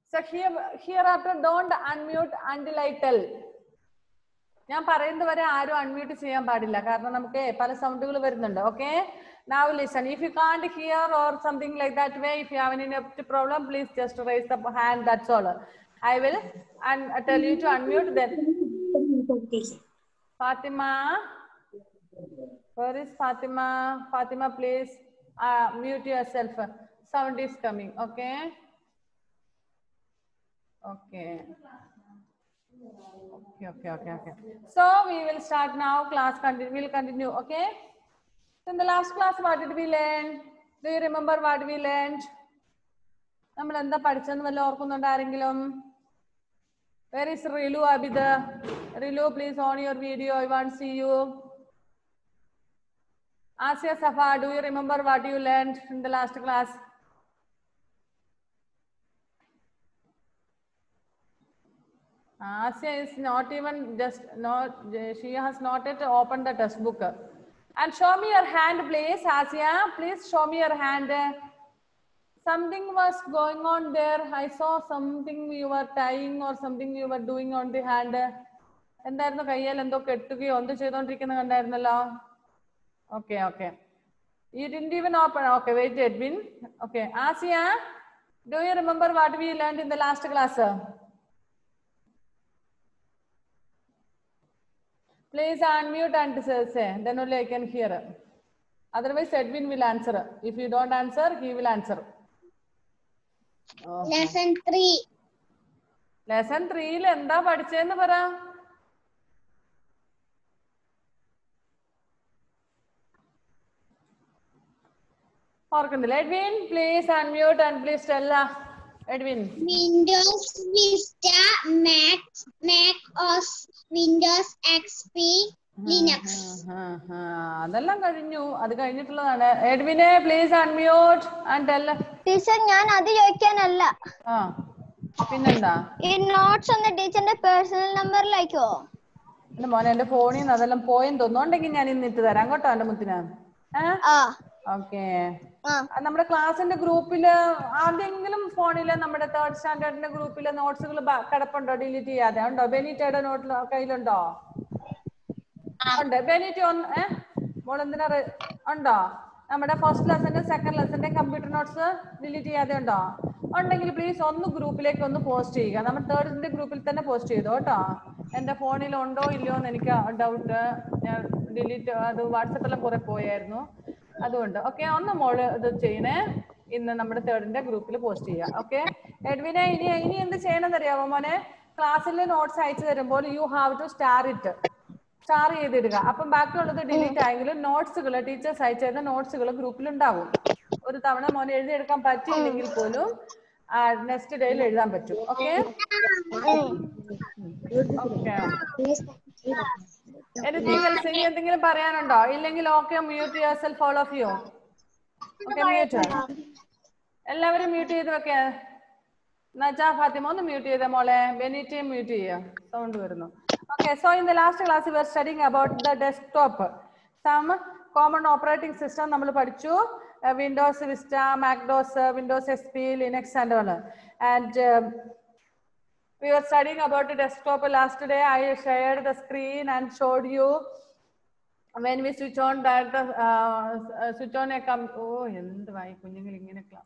So here, hereafter don't unmute until I tell. ഞാൻ പറയുന്നത് വരെ ആരും അൺമ്യൂട്ട് ചെയ്യാൻ പാടില്ല കാരണം നമുക്ക് പല സൗണ്ടുകൾ വരുന്നുണ്ട് okay now listen if you can't hear or something like that way if you have any problem please just raise the hand that's all i will and tell you to unmute then fatima where is fatima fatima please uh, mute yourself sound is coming okay okay Okay, okay, okay, okay. So we will start now. Class continue. We'll continue. Okay. So in the last class, what did we learn? Do you remember what we learned? നമ്മൾ എന്താ പഠിച്ചെന്ന് വല്ല ഓർക്കുന്നുണ്ടോ ആരെങ്കിലും where is Rilu Abid Rilu please on your video I want see you Asiya Safa do you remember what you learn in the last class Asya is not even just not she has not yet opened the textbook. And show me your hand, please, Asya. Please show me your hand. Something was going on there. I saw something you were tying or something you were doing on the hand. എന്തായിരുന്നു കയ്യിൽ എന്തോ കെട്ടുകയോ എന്തോ ചെയ്തോണ്ടിരിക്കുന്ന കണ്ടായിരുന്നല്ലോ okay okay you didn't even open okay wait Edwin okay Asiya do you remember what we learn in the last class Please unmute and say, then only I can hear. Otherwise, Edwin will answer. If you don't answer, he will answer. Okay. Lesson 3. Lesson ത്രീയിൽ എന്താ പഠിച്ചതെന്ന് പറ ഓർക്കുന്നില്ല Edwin please unmute and please tell Edwin Windows Vista, Mac, Mac OS, Windows XP, Linux. ആ, ആ, അതെല്ലാം കഴിഞ്ഞു അത് കഴിഞ്ഞിട്ടുള്ളതാണ് എഡ്വിനെ please unmute and tell teacher ഞാൻ അത് ചോദിക്കാനല്ല ആ പിന്നെന്താ ഈ നോട്ട്സ് ഒന്ന് ടീച്ചറിന്റെ പേഴ്സണൽ നമ്പറിൽ അയക്കുവോ എന്റെ മോനെ എന്റെ ഫോണിൽ നിന്ന് അതെല്ലാം പോയെന്ന് തോന്നുന്നുണ്ടെങ്കിൽ ഞാൻ ഇന്ന് ഇട്ട് തരാം കേട്ടോ എന്റെ മുത്തിന് ഏഹ് ആ ഓക്കെ ആ നമ്മുടെ ക്ലാസ്സിന്റെ ഗ്രൂപ്പില് ആദ്യെങ്കിലും ഫോണില് നമ്മുടെ തേർഡ് സ്റ്റാൻഡേർഡിന്റെ ഗ്രൂപ്പില് നോട്ട്സുകൾ കിടപ്പുണ്ടോ ഡിലീറ്റ് ചെയ്യാതെ ഉണ്ടോ ബെനീറ്റയുടെ നോട്ടിൽ കയ്യിലുണ്ടോ ഉണ്ട് ബെനീറ്റ് ഒന്ന് ഏഹ് മോൾ എന്തിനാ റെ- ഉണ്ടോ നമ്മുടെ ഫസ്റ്റ് ലെസന്റെ സെക്കൻഡ് ലെസന്റെ കമ്പ്യൂട്ടർ നോട്ട്സ് ഡിലീറ്റ് ചെയ്യാതെ ഉണ്ടോ ഉണ്ടെങ്കിൽ പ്ലീസ് ഒന്ന് ഗ്രൂപ്പിലേക്ക് ഒന്ന് പോസ്റ്റ് ചെയ്യുക നമ്മൾ തേർഡിന്റെ ഗ്രൂപ്പിൽ തന്നെ പോസ്റ്റ് ചെയ്തു കേട്ടോ എന്റെ ഫോണിൽ ഉണ്ടോ ഇല്ലയോ എന്ന് എനിക്ക് ഡൗട്ട് ഞാൻ ഡിലീറ്റ് അത് വാട്സപ്പിലും കുറെ പോയായിരുന്നു അതുകൊണ്ട് ഓക്കെ ഒന്ന് മോള് ഇത് ചെയ്യണേ ഇന്ന് നമ്മുടെ തേർഡിന്റെ ഗ്രൂപ്പിൽ പോസ്റ്റ് ചെയ്യാം ഓക്കെ എഡ്വിനെ ഇനി ഇനി എന്ത് ചെയ്യണമെന്ന് അറിയാമോ മോനെ ക്ലാസ്സിൽ നോട്ട്സ് അയച്ചു തരുമ്പോൾ you have to star it star ചെയ്തിടുക അപ്പം ബാക്കിയുള്ളത് ഡിലീറ്റ് ആയെങ്കിലും നോട്ട്സുകൾ ടീച്ചേഴ്സ് അയച്ചിരുന്ന നോട്ട്സുകൾ ഗ്രൂപ്പിൽ ഉണ്ടാവും ഒരു തവണ മോനെ എഴുതിയെടുക്കാൻ പറ്റിയില്ലെങ്കിൽ പോലും നെക്സ്റ്റ് ഡേയിൽ എഴുതാൻ പറ്റും ഓക്കെ ഓക്കെ എനിത്തിങ് എൽസ് ഇനി എന്തെങ്കിലും പറയാനുണ്ടോ ഇല്ലെങ്കിൽ okay mute yourself all of you okay mute എല്ലാവരും മ്യൂട്ട് ചെയ്ത് വെക്കേ നജ ഫാത്തിമ ഒന്ന് മ്യൂട്ട് ചെയ്ത മോളെ ബെനീറ്റയും മ്യൂട്ട് ചെയ്യുക സൗണ്ട് വരുന്നു okay so in the last class were studying about the desktop some common operating system നമ്മൾ പഠിച്ചു Windows Vista Mac DOS Windows XP Linux and all and we were studying about the desktop last day i shared the screen and showed you when we switch on that the uh, uh, switch on a com oh എന്തുവായി കുഞ്ഞുങ്ങൾ ഇങ്ങനെ ക്ലാ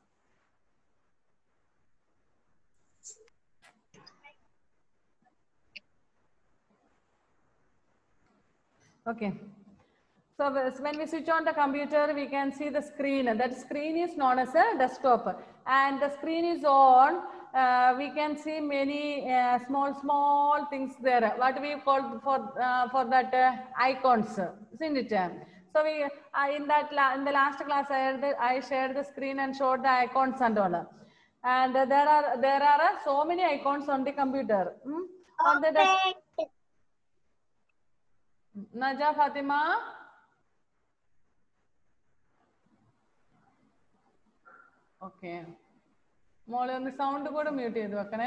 Okay. So wh- when we switch on the computer, we can see the screen. and That screen is known as a desktop. And the screen is on. Uh, we can see many uh, small, small things there. What we call for uh, for that uh, icons, isn't it? So we uh, in that la- in the last class, I, had the, I shared the screen and showed the icons and all. And uh, there are there are uh, so many icons on the computer. Hmm? On the desk- Naja Fatima. Okay മോളെ ഒന്ന് sound കൂടെ mute ചെയ്ത് വെക്കണേ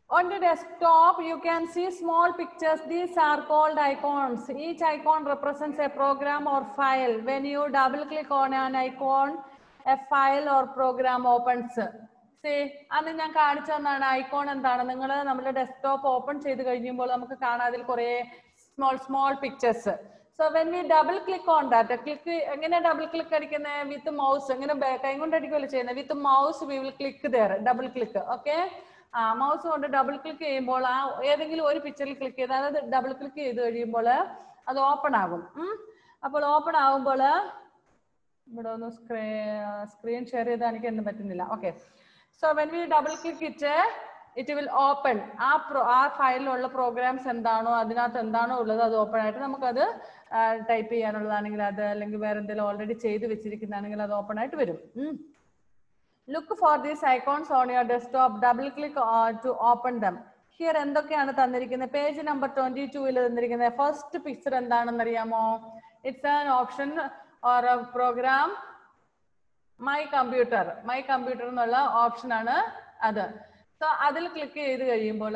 On the desktop, you can see small pictures. These are called icons. Each icon represents a program or file. When you double click on an icon, a file or program opens. See, അന്ന് ഞാൻ കാണിച്ചു തന്നാണ് icon എന്താണ് നിങ്ങൾ നമ്മുടെ desktop open ചെയ്ത് കഴിയുമ്പോൾ നമുക്ക് കാണാം അതിൽ കുറെ small small pictures so when we double click on that click എങ്ങനെ ഡബിൾ ക്ലിക്ക് അടിക്കുന്നത് വിത്ത് മൗസ് എങ്ങനെ ബ- കൈ കൊണ്ട് അടിക്കുകയല്ലേ ചെയ്യുന്നത് with mouse we will click there double click okay ആ മൗസ് കൊണ്ട് ഡബിൾ ക്ലിക്ക് ചെയ്യുമ്പോൾ ആ ഏതെങ്കിലും ഒരു പിക്ചറിൽ ക്ലിക്ക് ചെയ്ത് അതായത് ഡബിൾ ക്ലിക്ക് ചെയ്ത് കഴിയുമ്പോൾ അത് ഓപ്പൺ ആകും ഉം. അപ്പോൾ ഓപ്പൺ ആകുമ്പോൾ ഇവിടെ ഒന്ന് സ്ക്രീൻ ഷെയർ ചെയ്ത് കാണിക്കാൻ പറ്റുന്നില്ല okay so when we double click it it will open uh പ്രോ ആ ഫയലിലുള്ള പ്രോഗ്രാംസ് എന്താണോ അതിനകത്ത് എന്താണോ ഉള്ളത് അത് ഓപ്പൺ ആയിട്ട് നമുക്കത് ടൈപ്പ് ചെയ്യാനുള്ളതാണെങ്കിൽ അത് അല്ലെങ്കിൽ വേറെ എന്തെങ്കിലും ഓൾറെഡി ചെയ്ത് വെച്ചിരിക്കുന്നതാണെങ്കിൽ അത് ഓപ്പൺ ആയിട്ട് വരും ഉം. Look for these icons on your desktop double click to open them here എന്തൊക്കെയാണ് തന്നിരിക്കുന്നത് പേജ് നമ്പർ ട്വന്റി ടൂവിൽ തന്നിരിക്കുന്നത് ഫസ്റ്റ് പിക്ചർ എന്താണെന്ന് അറിയാമോ it's an option or a program my computer my computer എന്നുള്ള ഓപ്ഷൻ ആണ് അത് സോ അതിൽ ക്ലിക്ക് ചെയ്ത് കഴിയുമ്പോൾ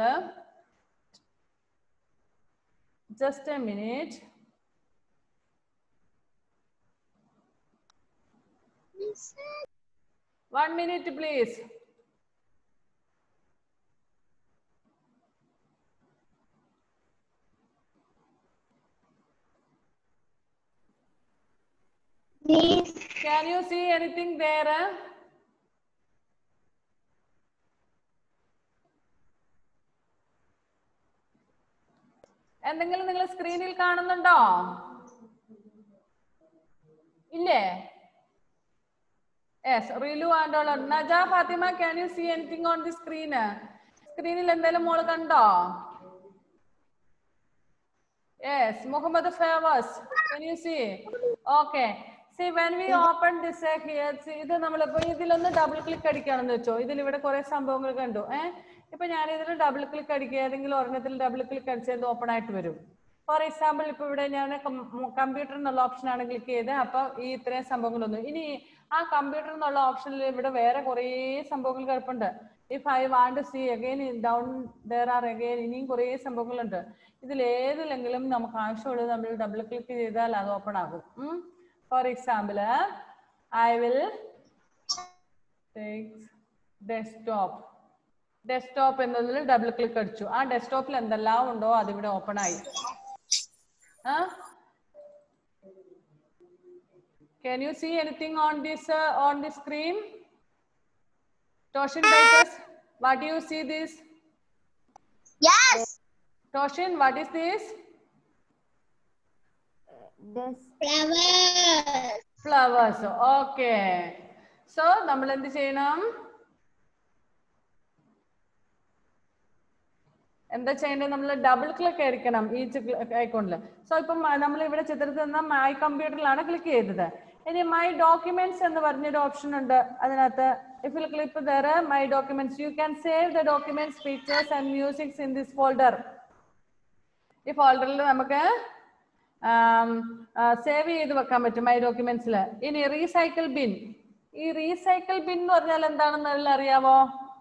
just a minute one minute please Miss, Can you see anything there? എന്തെങ്കിലും നിങ്ങൾ സ്ക്രീനിൽ കാണുന്നുണ്ടോ ഇല്ലേ yes Rilu and all Naja Fatima can you see anything on the screen സ്ക്രീനിൽ എന്തെങ്കിലും മോള് കണ്ടോ yes Muhammad Favors can you see okay see when we open this uh, here see ഇത് നമ്മളിപ്പോ ഇതിലൊന്ന് ഡബിൾ ക്ലിക്ക് അടിക്കുകയാണെന്ന് വെച്ചോ ഇതിൽ ഇവിടെ കുറെ സംഭവങ്ങൾ കണ്ടു ഏഹ് ഇപ്പൊ ഞാൻ ഇതിൽ ഡബിൾ ക്ലിക്ക് അടിക്കുക ഏതെങ്കിലും ഒരെണ്ണത്തിൽ ഡബിൾ ക്ലിക്ക് അടിച്ചത് ഓപ്പൺ ആയിട്ട് വരും ഫോർ എക്സാമ്പിൾ ഇപ്പൊ ഇവിടെ ഞാൻ കമ്പ്യൂട്ടർ എന്നുള്ള ഓപ്ഷൻ ആണ് ക്ലിക്ക് ചെയ്ത് അപ്പൊ ഈ ഇത്രയും സംഭവങ്ങളൊന്നും ഇനി ആ കമ്പ്യൂട്ടർ എന്നുള്ള ഓപ്ഷനിൽ ഇവിടെ വേറെ കുറേ സംഭവങ്ങൾ കിടപ്പുണ്ട് if I want see again down there are again ഇനിയും കുറേ സംഭവങ്ങളുണ്ട് ഇതിൽ ഏതിലെങ്കിലും നമുക്ക് ആവശ്യമുള്ളത് നമ്മൾ ഡബിൾ ക്ലിക്ക് ചെയ്താൽ അത് ഓപ്പൺ ആകും for example I will desktop desktop എന്നതിൽ ഡബിൾ ക്ലിക്ക് അടിച്ചു ആ ഡെസ്ക്ടോപ്പിൽ എന്തെല്ലാം ഉണ്ടോ അതിവിടെ ഓപ്പൺ ആയി ആ Can you see anything on this uh, on the screen? Toshin Bakers, what do you see this? yes, Toshin, what is this? flowers. Flowers. Okay. So, നമ്മൾ എന്ത് ചെയ്യണം എന്താ ചെയ്യേണ്ടത് നമ്മൾ ഡബിൾ ക്ലിക്ക് ആയിരിക്കണം ഈ ഐക്കോണിൽ സോ ഇപ്പം നമ്മൾ ഇവിടെ ചിത്രത്തിൽ നിന്ന് മൈ കമ്പ്യൂട്ടറിലാണ് ക്ലിക്ക് ചെയ്തത് ഇനി മൈ ഡോക്യുമെന്റ്സ് എന്ന് പറഞ്ഞൊരു ഓപ്ഷൻ ഉണ്ട് അതിനകത്ത് if you click there my documents you can save the documents pictures and musics in this folder ഈ ഫോൾഡറിൽ നമുക്ക് സേവ് ചെയ്ത് വെക്കാൻ പറ്റും മൈ ഡോക്യുമെന്റ്സിൽ ഇനി റീസൈക്കിൾ ബിൻ ഈ റീസൈക്കിൾ ബിൻ എന്ന് പറഞ്ഞാൽ എന്താണെന്ന് അറിയാവോ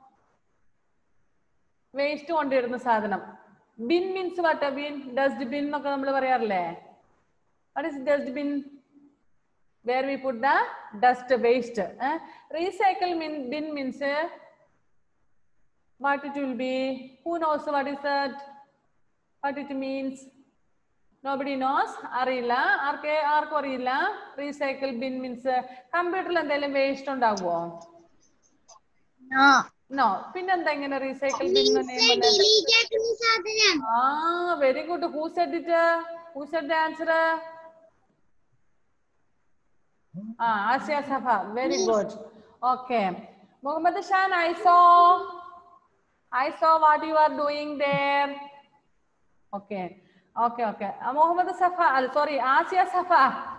വേസ്റ്റ് കൊണ്ടിടുന്ന സാധനം bin means what bin dust bin എന്നൊക്കെ നമ്മൾ പറയാറില്ലേ what is dust bin where we put the dust waste recycle mean bin means what it will be who knows what is that what it means nobody knows അറിയില്ല ആർക്ക് ആർക്കും അറിയില്ല recycle bin means കമ്പ്യൂട്ടറിൽ എന്തെങ്കിലും waste ഉണ്ടാകുമോ No. No പിന്നെന്താ ഇങ്ങനെ recycle bin Miss, delete ആക്കുന്ന സാധനം. Ah very good who said it who said answer ah Asiya Safa very good okay Muhammad Shan I saw I saw what you are doing there okay okay okay Muhammad Safa അല്ല sorry Asiya Safa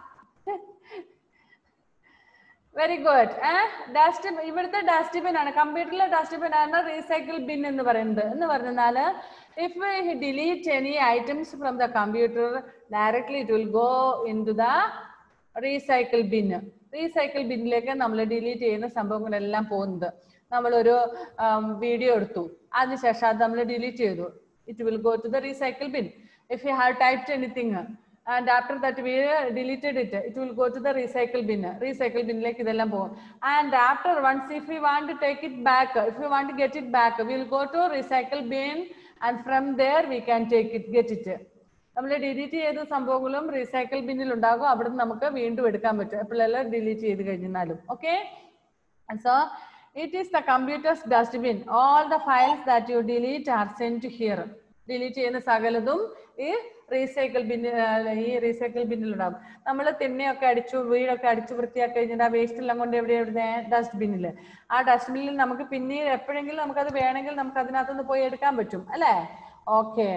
very good dust ഇവിടുത്തെ dustbin ആണ് കമ്പ്യൂട്ടറിലെ dustbin ആണ് recycle bin എന്ന് പറയുന്നത് എന്ന് പറഞ്ഞാല് if delete any items from the computer directly it will go into the recycle bin recycle ബിന്നിലേക്ക് നമ്മൾ ഡിലീറ്റ് ചെയ്യുന്ന സംഭവങ്ങളെല്ലാം പോകുന്നത് നമ്മളൊരു വീഡിയോ എടുത്തു അതിനുശേഷം അത് നമ്മൾ ഡിലീറ്റ് ചെയ്തു it will go to the recycle bin if you have typed anything and after that we deleted it it will go to the recycle bin recycle ബിന്നിലേക്ക് ഇതെല്ലാം പോകും and after once if you want to take it back if you want to get it back will go to recycle bin and from there we can take it get it നമ്മൾ delete ചെയ്ത സംഭവങ്ങളും recycle ബിന്നിൽ ഉണ്ടാകും അവിടെ നിന്ന് നമുക്ക് വീണ്ടും എടുക്കാൻ പറ്റും എപ്പോഴെല്ലാം ഡിലീറ്റ് ചെയ്ത് കഴിഞ്ഞാലും okay so it is the computer's dustbin all the files that you delete are send here delete ചെയ്യുന്ന സകലതും ഈ റീസൈക്കിൾ ബിന്നിൽ ഈ റീസൈക്കിൾ ബിന്നിൽ ഉണ്ടാകും നമ്മൾ തിണ്ണയൊക്കെ അടിച്ചു വീടൊക്കെ അടിച്ചു വൃത്തിയാക്കി കഴിഞ്ഞിട്ട് ആ വേസ്റ്റ് എല്ലാം കൊണ്ട് എവിടെ എവിടെ ഡസ്റ്റ്ബിന്നിൽ ആ ഡസ്റ്റ്ബിന്നിൽ നമുക്ക് പിന്നീട് എപ്പോഴെങ്കിലും നമുക്കത് വേണമെങ്കിൽ നമുക്ക് അതിനകത്തുനിന്ന് പോയി എടുക്കാൻ പറ്റും അല്ലേ okay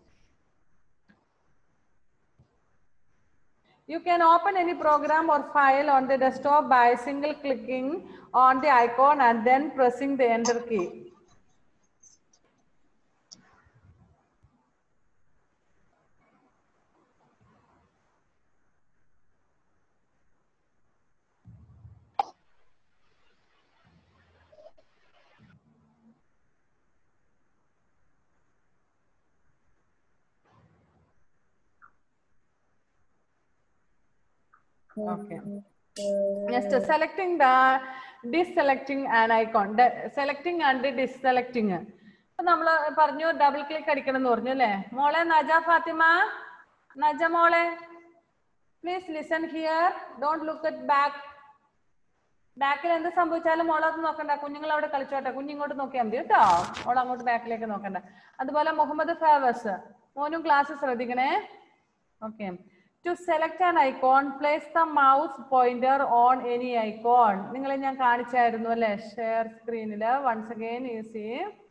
You can open any program or file on the desktop by single clicking on the icon and then pressing the enter key. Okay. Next, selecting the deselecting an icon. De- selecting and deselecting. അപ്പൊ നമ്മള് പറഞ്ഞു double click അടിക്കണം എന്ന് പറഞ്ഞു അല്ലേ മോളെ നജ ഫാത്തിമ നജ മോളെ please listen here don't look at back ബാക്കിൽ എന്ത് സംഭവിച്ചാലും മോളത് നോക്കണ്ട കുഞ്ഞുങ്ങൾ അവിടെ കളിച്ചോട്ടെ കുഞ്ഞിങ്ങോട്ട് നോക്കിയാൽ മതി കേട്ടോ മോൾ അങ്ങോട്ട് ബാക്കിലേക്ക് നോക്കണ്ട അതുപോലെ മുഹമ്മദ് ഫേവേഴ്സ് മോനും ക്ലാസ് ശ്രദ്ധിക്കണേ okay to select an icon place the mouse pointer on any icon നിങ്ങളെ ഞാൻ കാണിച്ചായിരുന്നു അല്ലെ ഷെയർ സ്ക്രീനിൽ വൺസ് അഗെയിൻ യൂസ്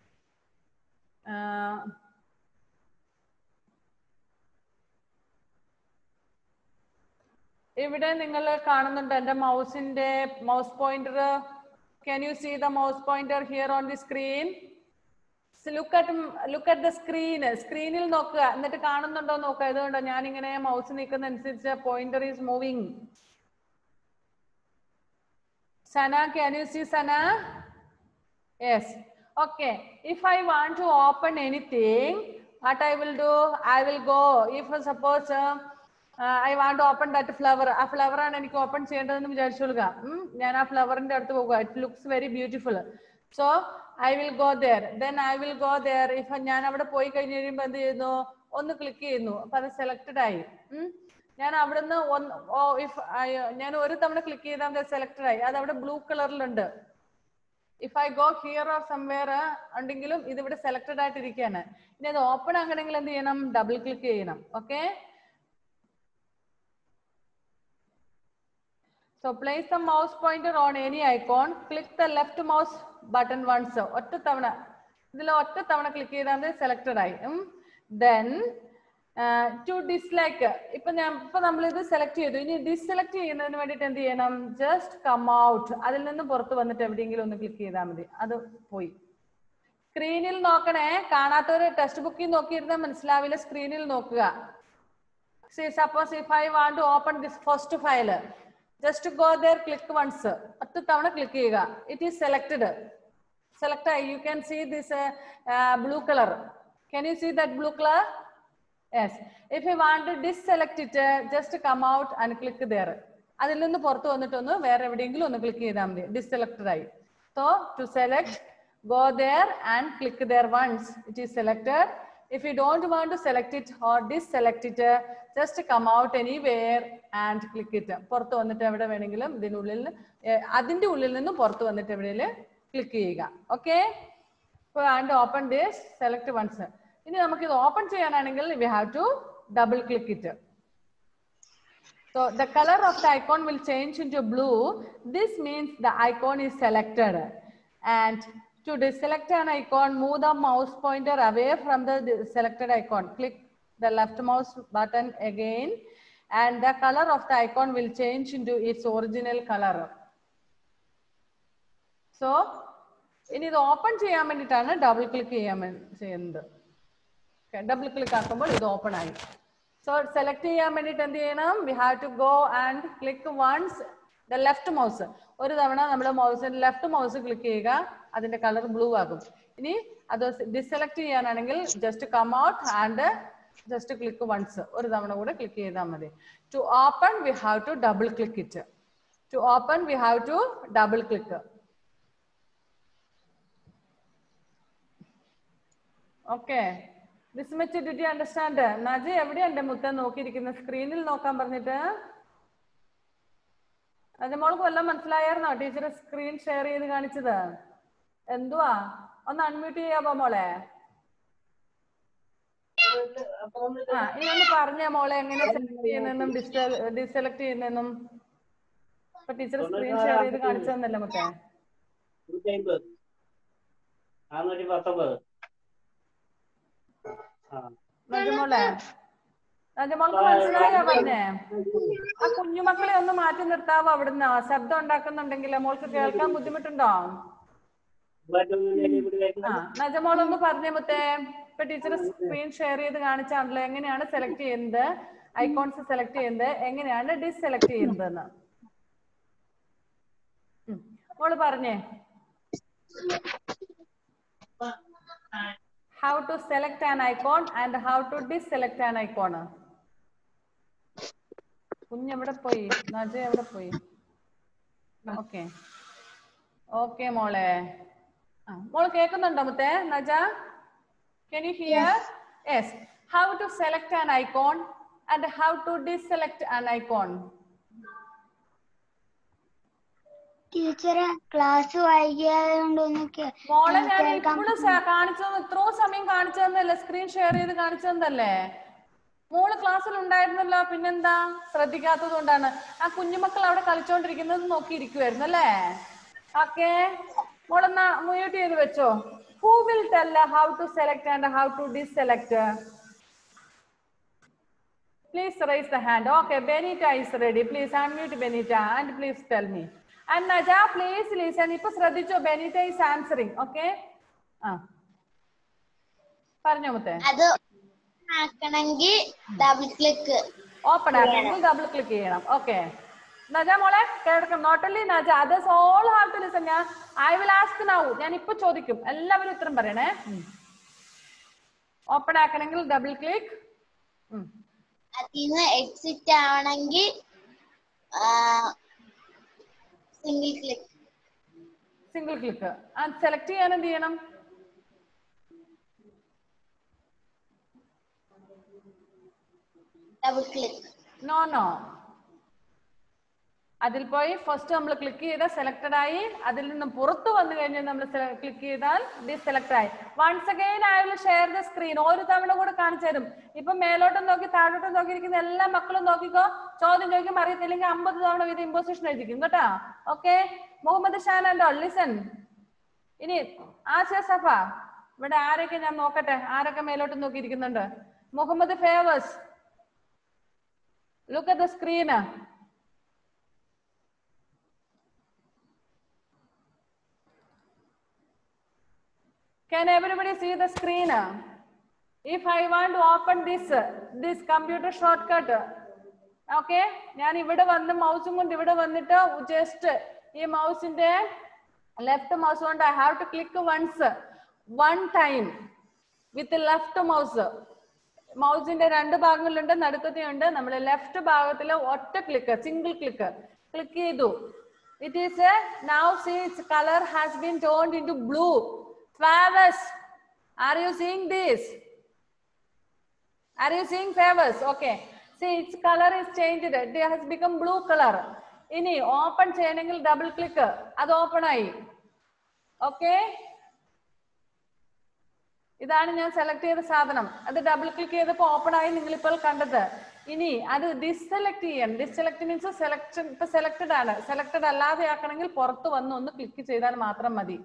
ഇവിടെ നിങ്ങൾ കാണുന്നുണ്ട് എന്റെ മൗസിന്റെ mouse pointer can you see the mouse pointer here on the screen look at look at the screen സ്ക്രീനിൽ നോക്കുക എന്നിട്ട് കാണുന്നുണ്ടോ നോക്കുക ഇതുകൊണ്ടോ ഞാൻ ഇങ്ങനെ മൗസ് നീക്കുന്ന അനുസരിച്ച് pointer is moving Sana can you see Sana yes okay if I want to open anything what I will do I will go if suppose I want open that flower ആ ഫ്ലവർ ആണ് എനിക്ക് ഓപ്പൺ ചെയ്യേണ്ടതെന്ന് വിചാരിച്ചോളുക ഉം, ഞാൻ ആ ഫ്ലവറിന്റെ അടുത്ത് പോകുക it looks very beautiful so I will go there then I will go there if ഞാൻ അവിടെ പോയി കഴിഞ്ഞ് കഴിയുമ്പോൾ എന്ത് ചെയ്യുന്നു ഒന്ന് ക്ലിക്ക് ചെയ്യുന്നു അപ്പൊ അത് സെലക്ടഡ് ആയി ഉം. ഞാൻ അവിടുന്ന് ഒന്ന് ഓ ഇഫ് ഞാൻ ഒരു തവണ ക്ലിക്ക് ചെയ്താൽ സെലക്ടഡ് ആയി അത് അവിടെ ബ്ലൂ കളറിലുണ്ട് if I go here or somewhere ഉണ്ടെങ്കിലും ഇത് ഇവിടെ സെലക്ടഡ് ആയിട്ടിരിക്കുകയാണ് ഇനി അത് ഓപ്പൺ ആകണമെങ്കിൽ എന്ത് ചെയ്യണം ഡബിൾ ക്ലിക്ക് ചെയ്യണം okay So place the mouse pointer on any icon. Click the left mouse button once. ഒറ്റ തവണ ഇതിൽ ഒറ്റ തവണ ക്ലിക്ക് ചെയ്താൽ സെലക്ടഡ് ആയി ദെൻ ടു ഡിസ്ലൈക്ക് ഇപ്പൊ ഞാൻ ഇപ്പൊ നമ്മൾ ഇത് സെലക്ട് ചെയ്തു ഇനി ഡിസ്സെലക്ട് ചെയ്യുന്നതിന് വേണ്ടിയിട്ട് എന്ത് ചെയ്യണം ജസ്റ്റ് കം ഔട്ട് അതിൽ നിന്ന് പുറത്ത് വന്നിട്ട് എവിടെയെങ്കിലും ഒന്ന് ക്ലിക്ക് ചെയ്താൽ മതി അത് പോയി സ്ക്രീനിൽ നോക്കണേ കാണാത്തവര് ടെക്സ്റ്റ് ബുക്കിൽ നോക്കിയിരുന്നാൽ മനസ്സിലാവില്ല സ്ക്രീനിൽ നോക്കുക suppose if I want to open this first file just go there click once ഒറ്റ തവണ ക്ലിക്ക് ചെയ്യുക ഇറ്റ് ഈസ് സെലക്ടഡ് സെലക്ട് ആയി you can see this blue colour can you see that blue colour yes if you want to deselect it just come out and click there അതിൽ നിന്ന് പുറത്ത് വന്നിട്ട് ഒന്ന് വേറെ എവിടെയെങ്കിലും ഒന്ന് ക്ലിക്ക് ചെയ്താൽ മതി ഡിസ്സെലക്ടഡ് ആയി so to select go there and click there once it is selected if you don't want to select it or deselect it just come out anywhere and click it പുറത്ത് വന്നിട്ട് എവിടെ വേണമെങ്കിലും ഇതിനുള്ളിൽ ഏർ അതിന്റെ ഉള്ളിൽ നിന്ന് പുറത്ത് വന്നിട്ട് എവിടെയെങ്കിലും ക്ലിക്ക് ചെയ്യുക okay and open this select once ഇനി നമുക്ക് ഇത് ഓപ്പൺ ചെയ്യാനാണെങ്കിൽ we have to double click it So the color of the icon will change into blue. This means the icon is selected. And to deselect an icon, move the mouse pointer away from the de- selected icon. Click the left mouse button again and the color of the icon will change into its original color. So, ഇനി ഇത് open ചെയ്യാൻ വേണ്ടിയിട്ടാണ് double click ചെയ്യാൻ വേ- ചെയ്യുന്നത് double click ആക്കുമ്പോൾ ഇത് open ആയി so select ചെയ്യാൻ വേണ്ടിയിട്ട് എന്ത് ചെയ്യണം we have to go and click once the left mouse ഒരു തവണ നമ്മൾ മൗസിന്റെ ലെഫ്റ്റ് മൗസ് ക്ലിക്ക് ചെയ്യുക അതിന്റെ കളർ ബ്ലൂ ആകും ഇനി അത് ഡിസെലക്ട് ചെയ്യാനാണെങ്കിൽ just come out and just click once ഒരു തവണ കൂടെ ക്ലിക്ക് ചെയ്താൽ മതി to open we have to double click it to open we have to double click okay വിസ്മിച്ച് ഡിഡ് യു അണ്ടർസ്റ്റാൻഡ് നജ എവിടെയുണ്ട് മുത്ത നോക്കിയിരിക്കുന്ന സ്ക്രീനിൽ നോക്കാൻ പറഞ്ഞിട്ട് നജ മോൾക്ക് വല്ലതും മനസ്സിലായിരുന്നോ ടീച്ചർ സ്ക്രീൻ ഷെയർ ചെയ്ത് കാണിച്ചത് എന്തുവാ ഒന്ന് അൺമ്യൂട്ട് ചെയ്യാമോ മോളെ ആ ഇനി ഒന്ന് പറഞ്ഞേ മോളെ എങ്ങനെ സെലക്ട് ചെയ്യുന്നെന്നും ഡിസെലക്ട് ചെയ്യുന്നെന്നും ഇപ്പൊ ടീച്ചർ സ്ക്രീൻ ഷെയർ ചെയ്ത് കാണിച്ചു തന്നല്ലേ മുത്തേ നൂറ്റി അമ്പത് നാനൂറ്റി പത്തൊമ്പത് ആ നജമോളെ നജമോൾക്ക് മനസ്സിലായോ പറഞ്ഞേ ആ കുഞ്ഞുമക്കളെ ഒന്ന് മാറ്റി നിർത്താവോ അവിടുന്ന് ശബ്ദം ഉണ്ടാക്കുന്നുണ്ടെങ്കിൽ മോൾക്ക് കേൾക്കാൻ ബുദ്ധിമുട്ടുണ്ടോ മൂവായിരത്തൊന്നിന്റെ കൂടി ആ കേൾക്കുന്നത് നജമോൾ ഒന്ന് പറഞ്ഞേ മുത്തേ ഇപ്പൊ ടീച്ചർ സ്ക്രീൻ ഷെയർ ചെയ്ത് കാണിച്ചാണല്ലോ എങ്ങനെയാണ് സെലക്ട് ചെയ്യുന്നത് ഐക്കോൺസ് സെലക്ട് ചെയ്യുന്നത് എങ്ങനെയാണ് ഡിസെലക്ട് ചെയ്യുന്നതെന്ന് ഉം. മോള് പറഞ്ഞേ how to select an icon and how to deselect an icon കുഞ്ഞ് എവിടെ പോയി നജ എവിടെ പോയി ഓക്കെ ഓക്കെ മോളെ ആ മോള് കേൾക്കുന്നുണ്ടോ മുത്തേ Naja can you hear yes how to select an icon and how to deselect an icon ടീച്ചറെ ക്ലാസ് വൈകിയതുകൊണ്ടൊന്ന് മോളെ ഞാൻ ഇപ്പോഴും കാണിച്ചു ഇത്രയും സമയം കാണിച്ചു തന്നല്ലേ സ്ക്രീൻ ഷെയർ ചെയ്ത് കാണിച്ചു തന്നല്ലേ മോള് ക്ലാസ്സിൽ ഉണ്ടായിരുന്നല്ലോ പിന്നെന്താ ശ്രദ്ധിക്കാത്തത് കൊണ്ടാണ് ആ കുഞ്ഞുമക്കൾ അവിടെ കളിച്ചോണ്ടിരിക്കുന്നത് നോക്കിയിരിക്കുവായിരുന്നു അല്ലേ ഓക്കെ മോളെന്നാ മ്യൂട്ട് ചെയ്ത് വെച്ചോ who will tell how to select and how to deselect Please raise the hand. Okay, Benita is ready. Please unmute Benita and please tell me. And Naja, please listen. ഇപ്പൊ ശ്രദ്ധിച്ചോ Benita is answering. Okay? ആ പറഞ്ഞോ മുത്തേ അത് ആക്കണമെങ്കിൽ double click open ആക്കണമെങ്കിൽ double click ചെയ്യണം okay Naja മോളെ കേൾക്കണം not only Naja others all have to listen ഞാൻ ഐ വിൽ ആസ്ക് നൗ ഞാൻ ഇപ്പൊ ചോദിക്കും എല്ലാവരും ഉത്തരം പറയണേ ഓപ്പൺ ആക്കണമെങ്കിൽ ഡബിൾ ക്ലിക്ക് അതിന്ന് എക്സിറ്റ് ആവണമെങ്കിൽ single click single click select ചെയ്യാൻ എന്ത് ചെയ്യണം ഡബിൾ ക്ലിക്ക് നോ നോ അതിൽ പോയി ഫസ്റ്റ് നമ്മൾ ക്ലിക്ക് ചെയ്താൽ സെലക്ടഡ് ആയി അതിൽ നിന്നും പുറത്തു വന്നു കഴിഞ്ഞാൽ നമ്മൾ ക്ലിക്ക് ചെയ്താൽ ഡിസെലക്ട് ആയി once again I will share the screen ഒരു തവണ കൂടെ കാണിച്ചു തരും ഇപ്പൊ മേലോട്ടും നോക്കി താഴോട്ടും നോക്കിയിരിക്കുന്ന എല്ലാ മക്കളും നോക്കിക്കോ ചോദ്യം ചോദിക്കും അറിയത്തില്ലെങ്കിൽ അമ്പത് തവണ വീതം ഇമ്പോസിഷൻ എഴുതിക്കും കേട്ടാ okay Muhammad Shan and all listen ഇനി ആശയ സഫ ഇവിടെ ആരൊക്കെ ഞാൻ നോക്കട്ടെ ആരൊക്കെ മേലോട്ട് നോക്കിയിരിക്കുന്നുണ്ട് Muhammad Favors look at the screen Can everybody see the screen? If I want to open this, this computer shortcut, okay, ഞാൻ ഇവിടെ വന്ന് മൗസും കൊണ്ട് ഇവിടെ വന്നിട്ട് ജസ്റ്റ് ഈ മൗസിന്റെ ലെഫ്റ്റ് മൗസ് കൊണ്ട് I have to click once one time with left mouse മൗസിന്റെ രണ്ട് ഭാഗങ്ങളുണ്ട് നടുക്കത്തെയുണ്ട് നമ്മൾ ലെഫ്റ്റ് ഭാഗത്തിൽ ഒറ്റ ക്ലിക്ക് സിംഗിൾ ക്ലിക്ക് ക്ലിക്ക് ചെയ്തു it is now see it's colour has been turned into blue Favors, are you seeing this? Are you seeing favors? Okay. See, its color is changed. It has become blue color. ഇനി open ചെയ്യണമെങ്കിൽ double click അത് open ആയി okay ഇതാണ് ഞാൻ select ചെയ്ത സാധനം അത് double click ചെയ്തപ്പോൾ ഓപ്പൺ ആയി നിങ്ങൾ ഇപ്പോൾ കണ്ടത് ഇനി അത് ഡിസെലക്ട് ചെയ്യണം ഡിസെലക്ട് മീൻസ് സെലക്ഷൻ ഇപ്പൊ സെലക്ടഡ് ആണ് സെലക്ടഡ് അല്ലാതെ ആക്കണമെങ്കിൽ പുറത്ത് വന്ന് ഒന്ന് ക്ലിക്ക് ചെയ്താൽ മാത്രം മതി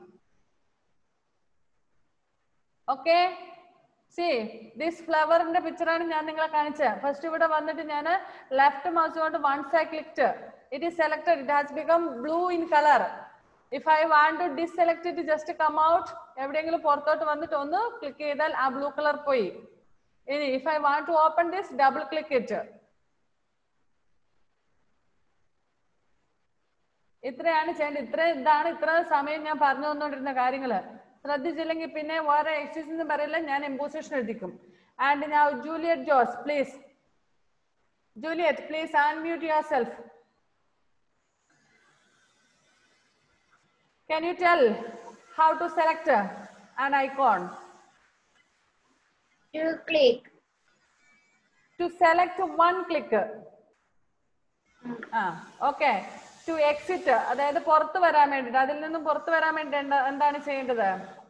ഓക്കെ സി ദിസ് ഫ്ലവറിന്റെ പിക്ചറാണ് ഞാൻ നിങ്ങളെ കാണിച്ചത് ഫസ്റ്റ് ഇവിടെ വന്നിട്ട് ഞാൻ ലെഫ്റ്റ് മൗസ് കൊണ്ട് once I clicked it is selected it has become blue in colour if I want to deselect it just come out എവിടെയെങ്കിലും പുറത്തോട്ട് വന്നിട്ട് ഒന്ന് ക്ലിക്ക് ചെയ്താൽ ആ ബ്ലൂ കളർ പോയി ഇനി if I want to open this double click it ഇത്രയാണ് ചെയ്യേണ്ടത് ഇത്ര ഇതാണ് ഇത്ര സമയം ഞാൻ പറഞ്ഞു തന്നോണ്ടിരുന്ന കാര്യങ്ങള് ശ്രദ്ധിച്ചില്ലെങ്കിൽ പിന്നെ വേറെ എക്സസൈസ് എന്ന് പറയില്ല ഞാൻ ഇമ്പോസിഷൻ എഴുതിക്കും ആൻഡ് ഞാൻ Juliet Jose please Juliet please unmute yourself Can you tell how to select uh, an icon? To click. To select one click. Ah okay to exit അതായത് പുറത്ത് വരാൻ വേണ്ടിട്ട് അതിൽ നിന്നും പുറത്ത് വരാൻ വേണ്ടി എന്താ- എന്താണ് ചെയ്യേണ്ടത്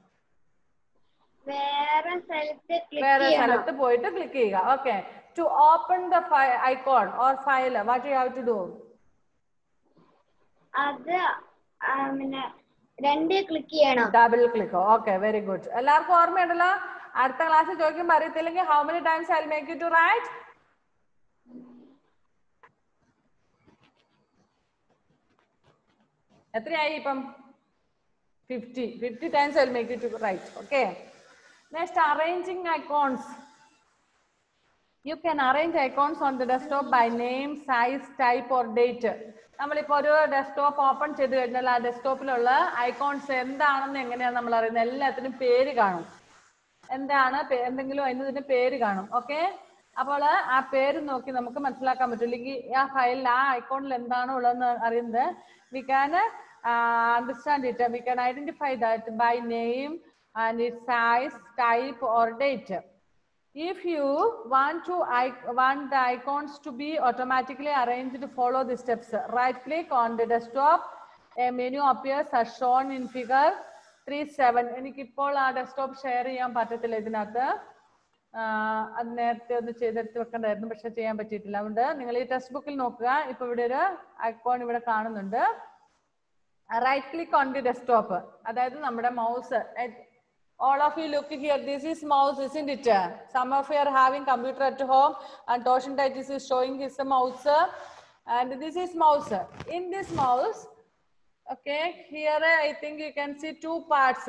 വേറെ സ്ഥലത്ത് ക്ലിക്ക് വേറെ ചെയ്യണം സ്ഥലത്ത് പോയിട്ട് ക്ലിക്ക് ചെയ്യുക okay to open the icon or file what you have to do അത് ആ, പിന്നെ രണ്ട് ക്ലിക്ക് ചെയ്യണം double click okay very good എല്ലാവർക്കും ഓർമ്മയുണ്ടല്ലോ അടുത്ത ക്ലാസ്സിൽ ചോദിക്കുമ്പോൾ അറിയത്തില്ലെങ്കിൽ how many times I make you to write എത്രയായി ഇപ്പം fifty fifty times I make you to write okay next arranging icons you can arrange icons on the desktop by name size type or date നമ്മളിപ്പോ ഒരു desktop open ചെയ്ത് കഴിഞ്ഞാൽ ആ ഡെസ്ക്ടോപ്പിലുള്ള icons എന്താണെന്ന് എങ്ങനെയാണ് നമ്മൾ അറിയുന്നത് എല്ലാത്തിനും പേര് കാണും എന്താണ് പേ- എന്തെങ്കിലും അതിന് പേര് കാണും ഓക്കെ അപ്പോൾ ആ പേര് നോക്കി നമുക്ക് മനസ്സിലാക്കാൻ പറ്റും അല്ലെങ്കിൽ ആ ഫയലിൽ ആ ഐക്കോണിൽ എന്താണോ ഉള്ളതെന്ന് അറിയുന്നത് we can understand it we can identify that by name and it size type or date If you want to I- want the icons to be automatically arranged, follow the steps. Right click on the desktop. A menu appears as shown in figure 37. എനിക്കിപ്പോൾ ആ desktop share ചെയ്യാൻ പറ്റത്തില്ല ഇതിനകത്ത് ആഹ് അത് നേരത്തെ ഒന്ന് ചെയ്തെടുത്ത് വെക്കണ്ടായിരുന്നു പക്ഷെ ചെയ്യാൻ പറ്റിയിട്ടില്ല അതുകൊണ്ട് നിങ്ങൾ ഈ ടെക്സ്റ്റ് ബുക്കിൽ നോക്കുക ഇപ്പൊ ഇവിടെ ഒരു ഐക്കോൺ ഇവിടെ കാണുന്നുണ്ട് right click on the desktop അതായത് നമ്മുടെ mouse all of you look here this is mouse isn't it some of you are having computer at home and Toshin Titus is showing his mouse and this is mouse in this mouse okay here i think you can see two parts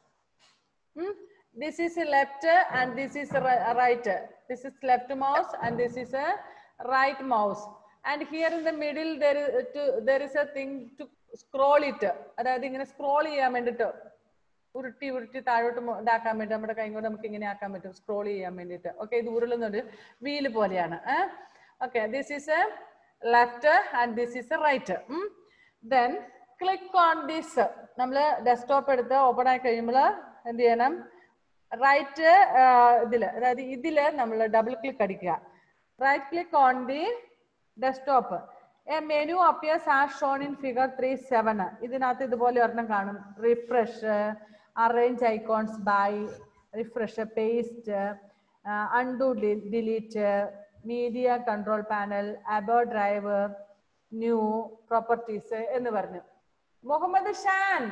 Hmm? This is a left and this is a ri- right. This is left mouse and this is a right mouse. And here in the middle there is to, there is a thing to scroll it. അതായത് ഇങ്ങനെ scroll ചെയ്യാൻ വേണ്ടിട്ട് ഉരുട്ടി ഉരുട്ടി താഴോട്ട് മോ- ഇതാക്കാൻ വേണ്ടി നമ്മുടെ കൈ കൊണ്ട് നമുക്ക് ഇങ്ങനെ ആക്കാൻ പറ്റും സ്ക്രോൾ ചെയ്യാൻ വേണ്ടിയിട്ട് ഓക്കെ ഇത് ഉരുളുന്നുണ്ട് വീല് പോലെയാണ് okay this is a left and this is a right then click on this നമ്മൾ ഡെസ്ക്ടോപ്പ് എടുത്ത് ഓപ്പൺ ആയി കഴിയുമ്പോൾ എന്ത് ചെയ്യണം റൈറ്റ് ഇതില് അതായത് ഇതില് നമ്മൾ ഡബിൾ ക്ലിക്ക് അടിക്കുക right click on the desktop a menu appears or shown in figure three seven ഇതിനകത്ത് ഇതുപോലെ ഒരെണ്ണം കാണും refresh arrange icons by refresh paste undo delete media control panel above drive new properties എന്ന് പറഞ്ഞു Muhammad Shan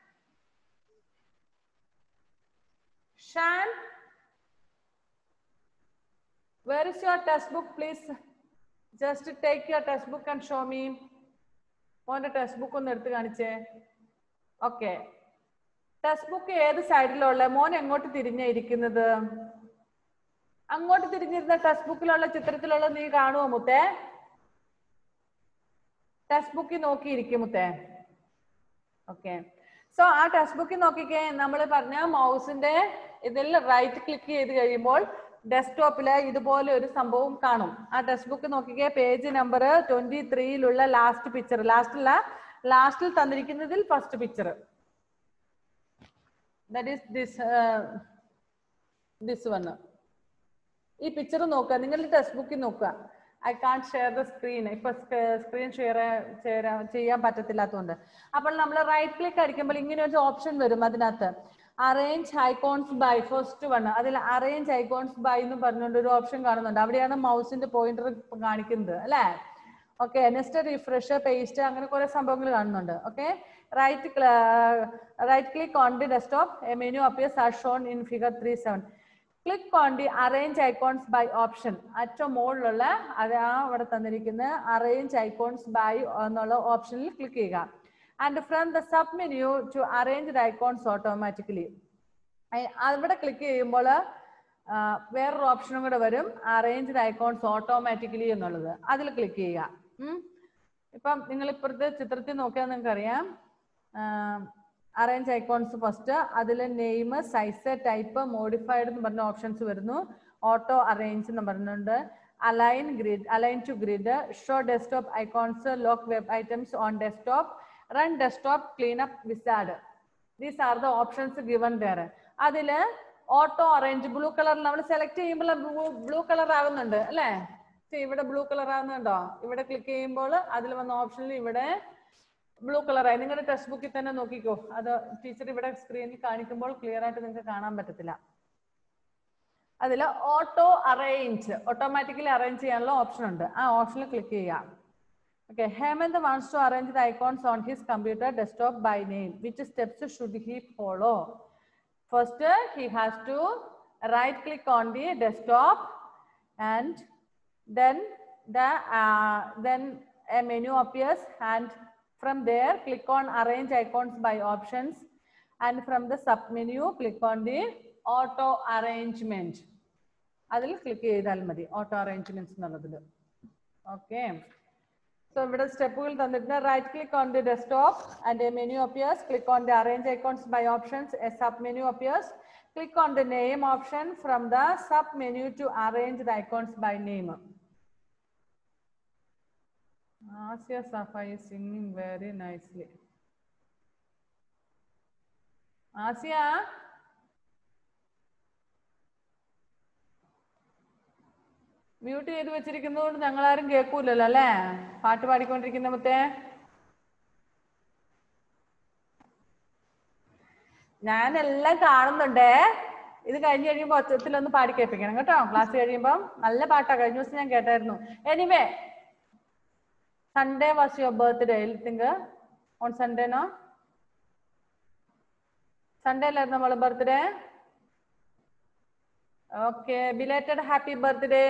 Shan Where is your textbook, please? Just take your textbook and show me. മോന്റെ text book ഒന്ന് എടുത്ത് കാണിച്ചേ ഓക്കെ ടെക്സ്റ്റ് ബുക്ക് ഏത് സൈഡിലുള്ള മോൻ എങ്ങോട്ട് തിരിഞ്ഞാ ഇരിക്കുന്നത് അങ്ങോട്ട് തിരിഞ്ഞിരുന്ന ടെക്സ്റ്റ് ബുക്കിലുള്ള ചിത്രത്തിലുള്ള നീ കാണുമോ മുത്തേ ടെക്സ്റ്റ് ബുക്കിൽ നോക്കിയിരിക്കും മുത്തേ ഓക്കെ സോ ആ ടെക്സ്റ്റ് ബുക്കിൽ നോക്കിക്കേ നമ്മൾ പറഞ്ഞ മൗസിന്റെ ഇതിൽ റൈറ്റ് ക്ലിക്ക് ചെയ്ത് കഴിയുമ്പോൾ ഡെസ്ക്ടോപ്പില് ഇതുപോലെ ഒരു സംഭവം കാണും ആ ടെക്സ്റ്റ് ബുക്ക് നോക്കിക്കേ പേജ് നമ്പർ ട്വന്റി ത്രീയിലുള്ള ലാസ്റ്റ് പിക്ചർ ലാസ്റ്റില്ല ലാസ്റ്റിൽ തന്നിരിക്കുന്നതിൽ first picture that is this this one ഈ പിക്ചർ നോക്കുക നിങ്ങളുടെ ടെക്സ്റ്റ് ബുക്കിൽ നോക്കുക I can share the screen ഇപ്പൊ സ്ക്രീൻ ഷെയർ ചെയ്യാൻ പറ്റത്തില്ലാത്തതുകൊണ്ട് അപ്പോൾ നമ്മൾ റൈറ്റ് ക്ലിക്ക് അടിക്കുമ്പോൾ ഇങ്ങനെ ഒരു ഓപ്ഷൻ വരും അതിനകത്ത് arrange icons by first one അതിൽ അറേഞ്ച് ഐക്കോൺസ് ബൈ എന്ന് പറഞ്ഞുകൊണ്ട് ഒരു ഓപ്ഷൻ കാണുന്നുണ്ട് അവിടെയാണ് മൗസിന്റെ പോയിന്റർ കാണിക്കുന്നത് അല്ലേ ഓക്കെ നെക്സ്റ്റ് റിഫ്രഷ് പേസ്റ്റ് അങ്ങനെ കുറെ സംഭവങ്ങൾ കാണുന്നുണ്ട് okay right right click on the desktop a menu appears or shown in figure three seven click on the arrange icons by option ഏറ്റവും മുകളിലുള്ള അത് ആ അവിടെ തന്നിരിക്കുന്ന അറേഞ്ച് ഐക്കോൺസ് ബൈ എന്നുള്ള ഓപ്ഷനിൽ ക്ലിക്ക് ചെയ്യുക and from the sub menu to arrange icons automatically അവിടെ ക്ലിക്ക് ചെയ്യുമ്പോൾ വേറൊരു ഓപ്ഷനും കൂടെ വരും അറേഞ്ച് ഐക്കോൺസ് ഓട്ടോമാറ്റിക്കലി എന്നുള്ളത് അതിൽ ക്ലിക്ക് ചെയ്യുക ഇപ്പം നിങ്ങൾ ഇപ്പുറത്തെ ചിത്രത്തിൽ നോക്കിയാൽ നിങ്ങൾക്ക് അറിയാം അറേഞ്ച് ഐക്കോൺസ് ഫസ്റ്റ് അതിൽ നെയിം സൈസ് ടൈപ്പ് മോഡിഫൈഡ് എന്ന് പറഞ്ഞ ഓപ്ഷൻസ് വരുന്നു ഓട്ടോ അറേഞ്ച് എന്ന് പറഞ്ഞുണ്ട് align grid align to grid show desktop icons lock web items on desktop run desktop clean up wizard these are the options given there അതില് auto arrange blue colour നമ്മൾ select ചെയ്യുമ്പോൾ blue colour ആകുന്നുണ്ട് അല്ലേ See, ഇവിടെ blue colour ആകുന്നുണ്ടോ ഇവിടെ click ചെയ്യുമ്പോൾ അതിൽ വന്ന ഓപ്ഷനിൽ ഇവിടെ ബ്ലൂ കളറായി നിങ്ങളുടെ ടെക്സ്റ്റ് ബുക്കിൽ തന്നെ നോക്കിക്കോ അത് ടീച്ചർ ഇവിടെ സ്ക്രീനിൽ കാണിക്കുമ്പോൾ ക്ലിയർ ആയിട്ട് നിങ്ങൾക്ക് കാണാൻ പറ്റത്തില്ല അതിൽ ഓട്ടോ അറേഞ്ച് ഓട്ടോമാറ്റിക്കലി അറേഞ്ച് ചെയ്യാനുള്ള ഓപ്ഷൻ ഉണ്ട് ആ ഓപ്ഷനിൽ ക്ലിക്ക് ചെയ്യാം Okay, Hemant wants to arrange the icons on his computer desktop by name. Which steps should he follow? First, he has to right click on the desktop and then the uh, then a menu appears and from there click on arrange icons by options and from the sub menu click on the auto arrangement. അതിൽ click ചെയ്താൽ മതി auto arrangements എന്നുള്ളതിൽ okay so ഇവിടെ സ്റ്റെപ്പുകൾ തന്നിട്ടുണ്ട് right click on the desktop and a menu appears click on the arrange icons by options a sub menu appears click on the name option from the sub menu to arrange the icons by name Asya Safa is singing very nicely. Asya? Mute ചെയ്ത് വെച്ചിരിക്കുന്നതുകൊണ്ട് ഞങ്ങൾ ആരും കേൾക്കൂലല്ലോ അല്ലേ പാട്ട് പാടിക്കൊണ്ടിരിക്കുന്ന മുത്തേ ഞാൻ എല്ലാം കാണുന്നുണ്ടേ ഇത് കഴിഞ്ഞ് കഴിയുമ്പോൾ ഒച്ചത്തിലൊന്ന് പാടി കേൾപ്പിക്കണം കേട്ടോ ക്ലാസ് കഴിയുമ്പോൾ നല്ല പാട്ടാ കഴിഞ്ഞ ദിവസം ഞാൻ കേട്ടായിരുന്നു anyway Sunday was your birthday think on Sunday no Sunday അല്ലായിരുന്നു നമ്മളെ birthday okay belated happy birthday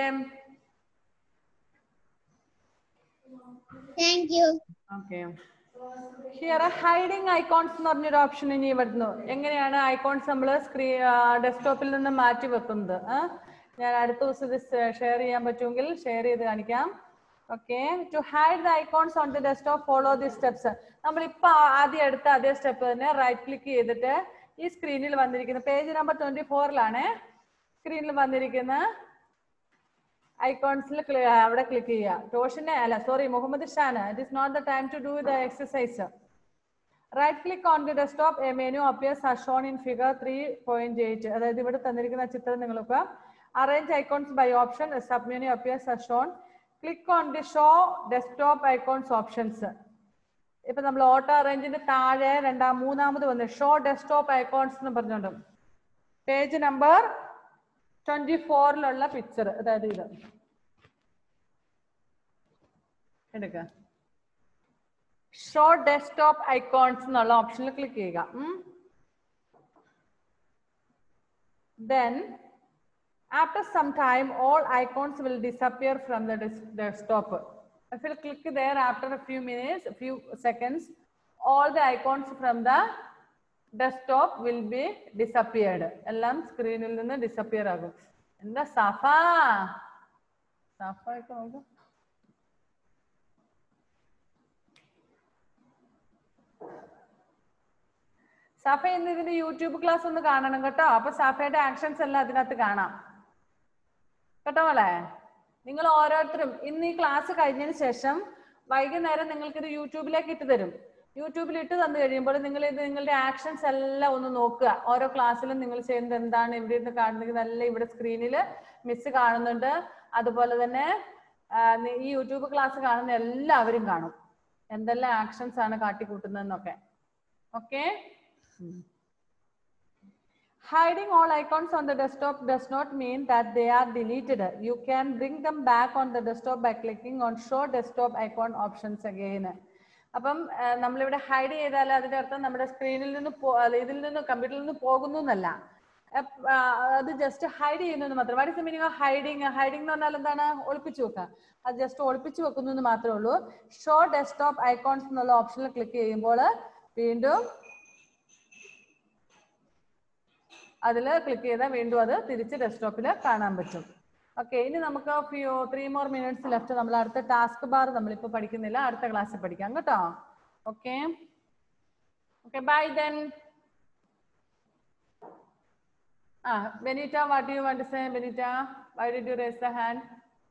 Thank you. Okay here hiding icons എന്ന് പറഞ്ഞൊരു ഓപ്ഷൻ ഇനി വരുന്നു എങ്ങനെയാണ് ഐക്കോൺസ് നമ്മൾ സ്ക്രീൻ ഡെസ്ക്ടോപ്പിൽ നിന്ന് മാറ്റി വെക്കുന്നത് ആ? ഞാൻ അടുത്ത ദിവസം ഇത് ഷെയർ ചെയ്യാൻ പറ്റുമെങ്കിൽ ഷെയർ ചെയ്ത് കാണിക്കാം okay to hide the icons on the desktop follow the steps നമ്മൾ ഇപ്പൊ ആദ്യം എടുത്ത അതേ സ്റ്റെപ്പ് തന്നെ റൈറ്റ് ക്ലിക്ക് ചെയ്തിട്ട് ഈ സ്ക്രീനിൽ വന്നിരിക്കുന്ന പേജ് നമ്പർ ട്വന്റി ഫോറിലാണ് സ്ക്രീനിൽ വന്നിരിക്കുന്ന ഐക്കോൺസിൽ അവിടെ ക്ലിക്ക് ചെയ്യുക ടോഷിനെ അല്ല സോറി മുഹമ്മദ് ഷാന് it is not the time to do the exercise right click on the desktop a menu appears or shown in figure three point eight അതായത് ഇവിടെ തന്നിരിക്കുന്ന ചിത്രം നിങ്ങൾക്ക് arrange icons by option sub menu appears or shown click on the show desktop icons options ഇപ്പൊ നമ്മൾ auto അറേഞ്ചിന്റെ താഴെ രണ്ടാം മൂന്നാമത് വന്ന് ഷോ ഡെസ്ക്ടോപ്പ് ഐക്കോൺസ് എന്ന് പറഞ്ഞുകൊണ്ട് പേജ് നമ്പർ ട്വന്റി ഫോറിലുള്ള പിക്ചർ അതായത് ഇത് എടുക്ക ഷോ ഡെസ്ക്ടോപ്പ് ഐക്കോൺസ് എന്നുള്ള ഓപ്ഷനിൽ ക്ലിക്ക് ചെയ്യുക then after some time all icons will disappear from the desktop If you click there after a few minutes, a few seconds, all the icons from the desktop will be disappeared. എല്ലാം സ്ക്രീനിൽ നിന്ന് disappear ആകും എന്താ സഫ സഫ ഒക്കെ നോക്കും സഫ ഇന്ന് ഇതിന്റെ YouTube class ഒന്ന് കാണണം കേട്ടോ അപ്പൊ സഫയുടെ ആക്ഷൻസ് എല്ലാം അതിനകത്ത് കാണാം കേട്ടോ മോളെ നിങ്ങൾ ഓരോരുത്തരും ഇന്ന് ഈ ക്ലാസ് കഴിഞ്ഞതിന് ശേഷം വൈകുന്നേരം നിങ്ങൾക്ക് ഇത് യൂട്യൂബിലേക്ക് ഇട്ട് തരും യൂട്യൂബിൽ ഇട്ട് തന്നു കഴിയുമ്പോൾ നിങ്ങൾ ഇത് നിങ്ങളുടെ ആക്ഷൻസ് എല്ലാം ഒന്ന് നോക്കുക ഓരോ ക്ലാസ്സിലും നിങ്ങൾ ചെയ്യുന്നത് എന്താണ് ഇവിടെ ഇരുന്ന് കാണുന്നത് എല്ലാം ഇവിടെ സ്ക്രീനിൽ മിസ് കാണുന്നുണ്ട് അതുപോലെ തന്നെ ആ, നി- ഈ യൂട്യൂബ് ക്ലാസ് കാണുന്ന എല്ലാവരും കാണും എന്തെല്ലാം ആക്ഷൻസ് ആണ് കാട്ടിക്കൂട്ടുന്നതെന്നൊക്കെ okay Hiding all icons on the desktop does not mean that they are deleted. You can bring them back on the desktop by clicking on show desktop icon options again. അപ്പം ആ, നമ്മളിവിടെ hide ചെയ്താൽ അതിന്റെ അർത്ഥം നമ്മുടെ സ്ക്രീനിൽ നിന്ന് പോ- അല്ല, ഇതിൽ നിന്ന് കമ്പ്യൂട്ടറിൽ നിന്ന് പോകുന്നു എന്നല്ല അപ്പ്, ആ, അത് ജസ്റ്റ് ഹൈഡ് ചെയ്യുന്നു എന്ന് മാത്രം what is meaning of hiding hiding എന്ന് പറഞ്ഞാൽ എന്താണ് ഒളിപ്പിച്ചു വെക്കുക അത് ജസ്റ്റ് ഒളിപ്പിച്ചു വെക്കുന്നു എന്ന് മാത്രമേ ഉള്ളൂ ഷോ ഡെസ്ക്ടോപ്പ് ഐക്കോൺസ് എന്നുള്ള ഓപ്ഷനിൽ ക്ലിക്ക് ചെയ്യുമ്പോൾ വീണ്ടും അതിൽ ക്ലിക്ക് ചെയ്താൽ വീണ്ടും അത് തിരിച്ച് ഡെസ്ക്ടോപ്പിൽ കാണാൻ പറ്റും ഓക്കെ ഇനി നമുക്ക് few three more minutes left നമ്മൾ അടുത്ത ടാസ്ക് ബാർ നമ്മളിപ്പോൾ പഠിക്കുന്നില്ല അടുത്ത ക്ലാസ്സിൽ പഠിക്കാം കേട്ടോ okay okay bye then uh Benita what you want say Benita why did you raise the hand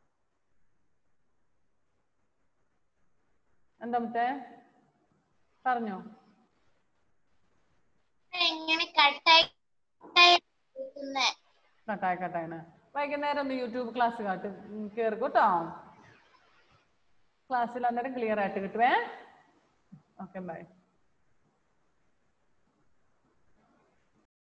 എന്താ മുത്തേ പറഞ്ഞോ എങ്ങനെ കട്ടായി കട്ടായ കട്ടായാണ് വൈകുന്നേരം ഒന്ന് യൂട്യൂബ് ക്ലാസ് കാട്ട് കേറും കേട്ടോ ക്ലാസ്സിൽ അന്നേരം ക്ലിയർ ആയിട്ട് കിട്ടുവേ ഓക്കെ ബൈ